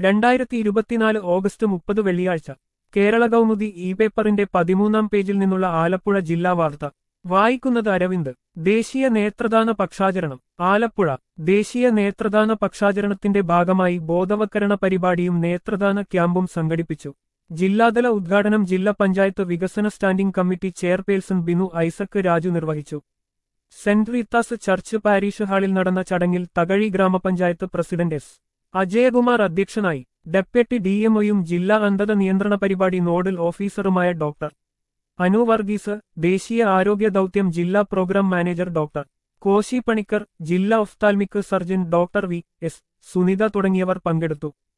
രണ്ടായിരത്തി ഇരുപത്തിനാല് ഓഗസ്റ്റ് മുപ്പത് വെള്ളിയാഴ്ച കേരള കൗമുദി ഇ പേപ്പറിന്റെ പതിമൂന്നാം പേജിൽ നിന്നുള്ള ആലപ്പുഴ ജില്ലാ വാർത്ത വായിക്കുന്നത് അരവിന്ദ് ദേശീയ നേത്രദാന പക്ഷാചരണം ആലപ്പുഴ ദേശീയ നേത്രദാന പക്ഷാചരണത്തിന്റെ ഭാഗമായി ബോധവൽക്കരണ പരിപാടിയും നേത്രദാന ക്യാമ്പും സംഘടിപ്പിച്ചു ജില്ലാതല ഉദ്ഘാടനം ജില്ലാ പഞ്ചായത്ത് വികസന standing committee chairperson Binu Isaac Raju നിർവഹിച്ചു സെന്റ് റീത്താസ് ചർച്ച് പാരീഷ് ഹാളിൽ നടന്ന ചടങ്ങിൽ തകഴി ഗ്രാമപഞ്ചായത്ത് പ്രസിഡന്റ് എസ് അജയകുമാർ അധ്യക്ഷനായി ഡെപ്യൂട്ടി ഡിഎംഒയും ജില്ലാ അന്ധത നിയന്ത്രണ പരിപാടി നോഡൽ ഓഫീസറുമായ ഡോക്ടർ അനു വർഗീസ് ദേശീയ ആരോഗ്യ ദൗത്യം ജില്ലാ programme manager doctor Koshy Panicker ജില്ലാ ophthalmic surgeon doctor V S Sunitha തുടങ്ങിയവർ പങ്കെടുത്തു